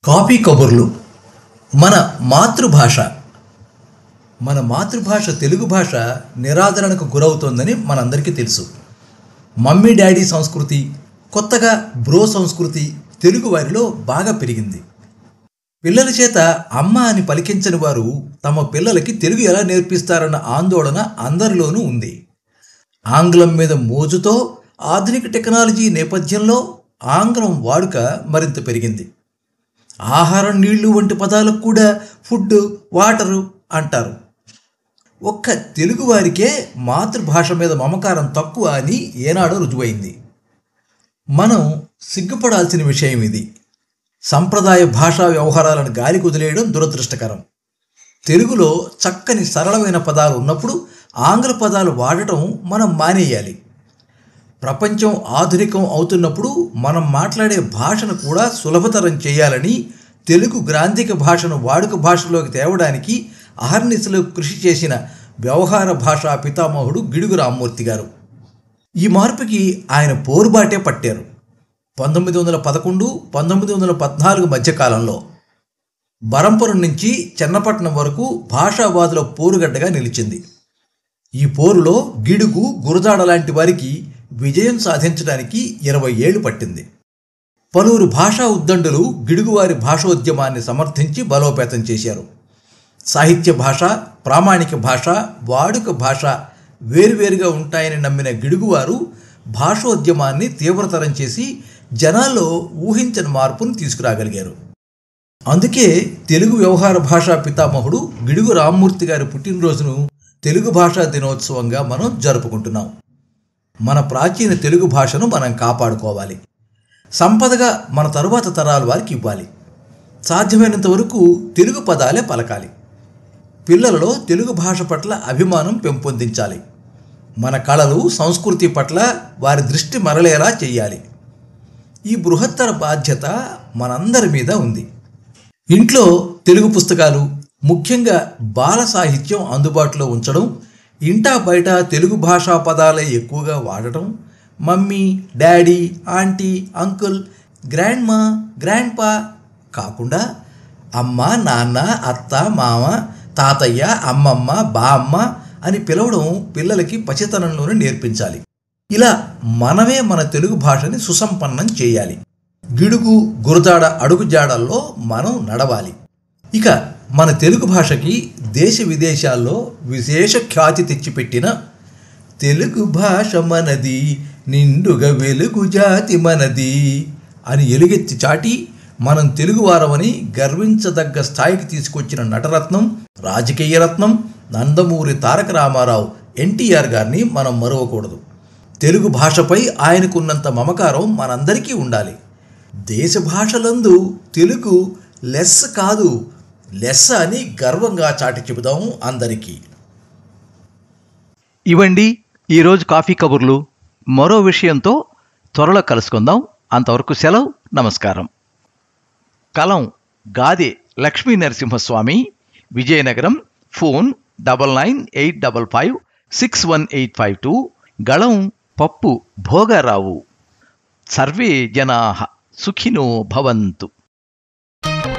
copy కబుర్లు మన మాతృభాష మన మాతృభాష తెలుగు భాష నిరాదరణకు గురవుతోందని మనందరికీ తెలుసు మమ్మీ డాడీ సంస్కృతి కొత్తగా బ్రో సంస్కృతి తెలుగు వారిలో బాగా పెరిగింది పిల్లల చేత అమ్మ అని పలికించని వారు తమ పిల్లలకి తెలుగు ఎలా నేర్పిస్తారన్న ఆందోళన అందరిలోనూ ఉంది ఆంగ్లం మీద మోజుతో ఆధునిక టెక్నాలజీ నేపథ్యంలో ఆంగ్లం వాడుక మరింత పెరిగింది ఆహారం నీళ్లు వంటి పదాలకు కూడా ఫుడ్ వాటరు అంటారు ఒక్క తెలుగువారికే మాతృభాష మీద మమకారం తక్కువ అని ఏనాడో రుజువైంది మనం సిగ్గుపడాల్సిన విషయం ఇది సంప్రదాయ భాషా వ్యవహారాలను గాలి కుదిలేయడం దురదృష్టకరం తెలుగులో చక్కని సరళమైన పదాలు ఉన్నప్పుడు ఆంగ్ల పదాలు వాడటం మనం మానేయాలి ప్రపంచం ఆధునికం అవుతున్నప్పుడు మనం మాట్లాడే భాషను కూడా సులభతరం చేయాలని తెలుగు గ్రాంధిక భాషను వాడుక భాషలోకి తేవడానికి అహర్నిశలు కృషి చేసిన వ్యవహార భాషా పితామహుడు గిడుగు రామ్మూర్తి గారు ఈ మార్పుకి ఆయన పోరుబాటే పట్టారు పంతొమ్మిది వందల పదకొండు పంతొమ్మిది వందల పద్నాలుగు మధ్యకాలంలో బరంపురం నుంచి చెన్నపట్నం వరకు భాషావాదుల పోరుగడ్డగా నిలిచింది ఈ పోరులో గిడుగు గురజాడ లాంటి వారికి విజయం సాధించడానికి ఇరవై ఏళ్లు పట్టింది పలువురు భాషా ఉద్దండులు గిడుగువారి భాషోద్యమాన్ని సమర్థించి బలోపేతం చేశారు సాహిత్య భాష ప్రామాణిక భాష వాడుక భాష వేరువేరుగా ఉంటాయని నమ్మిన గిడుగువారు భాషోద్యమాన్ని తీవ్రతరం చేసి జనాల్లో ఊహించని మార్పును తీసుకురాగలిగారు అందుకే తెలుగు వ్యవహార భాషా పితామహుడు గిడుగు రామ్మూర్తి గారి పుట్టినరోజును తెలుగు భాషా దినోత్సవంగా మనం జరుపుకుంటున్నాం మన ప్రాచీన తెలుగు భాషను మనం కాపాడుకోవాలి సంపదగా మన తరువాత తరాల వారికి ఇవ్వాలి సాధ్యమైనంత వరకు తెలుగు పదాలే పలకాలి పిల్లలలో తెలుగు భాష పట్ల అభిమానం పెంపొందించాలి మన కళలు సంస్కృతి పట్ల వారి దృష్టి మరలేలా చేయాలి ఈ బృహత్తర బాధ్యత మనందరి మీద ఉంది ఇంట్లో తెలుగు పుస్తకాలు ముఖ్యంగా బాల సాహిత్యం అందుబాటులో ఉంచడం ఇంటా బయట తెలుగు భాషా పదాలే ఎక్కువగా వాడటం mummy daddy aunty uncle grandma grandpa కాకుండా అమ్మ నాన్న అత్త మామ తాతయ్య అమ్మమ్మ బామ్మ అని పిలవడం పిల్లలకి పసితనంలోనే నేర్పించాలి ఇలా మనమే మన తెలుగు భాషని సుసంపన్నం చేయాలి గిడుగు గురజాడ అడుగుజాడల్లో మనం నడవాలి ఇక మన తెలుగు భాషకి దేశ విదేశాల్లో విశేష ఖ్యాతి తెచ్చిపెట్టిన తెలుగు భాష మనది నిండుగా వెలుగు జాతి మనది అని ఎలుగెత్తి చాటి మనం తెలుగువారమని గర్వించదగ్గ స్థాయికి తీసుకొచ్చిన నటరత్నం రాజకీయ రత్నం నందమూరి తారక రామారావు ఎన్టీఆర్ గారిని మనం మరవకూడదు తెలుగు భాషపై ఆయనకున్నంత మమకారం మనందరికీ ఉండాలి దేశ భాషలందు తెలుగు లెస్ కాదు లెస్స అని గర్వంగా చాటి చెబుదాం అందరికీ ఇవండి ఈరోజు కాఫీ కబుర్లు మరో విషయంతో త్వరలో కలుసుకుందాం అంతవరకు సెలవు నమస్కారం కలం Gade Lakshmi Narasimhaswamy Vizianagaram phone double nine eight double five six one eight five two గళం పప్పు భోగారావు సర్వే జనా సుఖినో భవంతు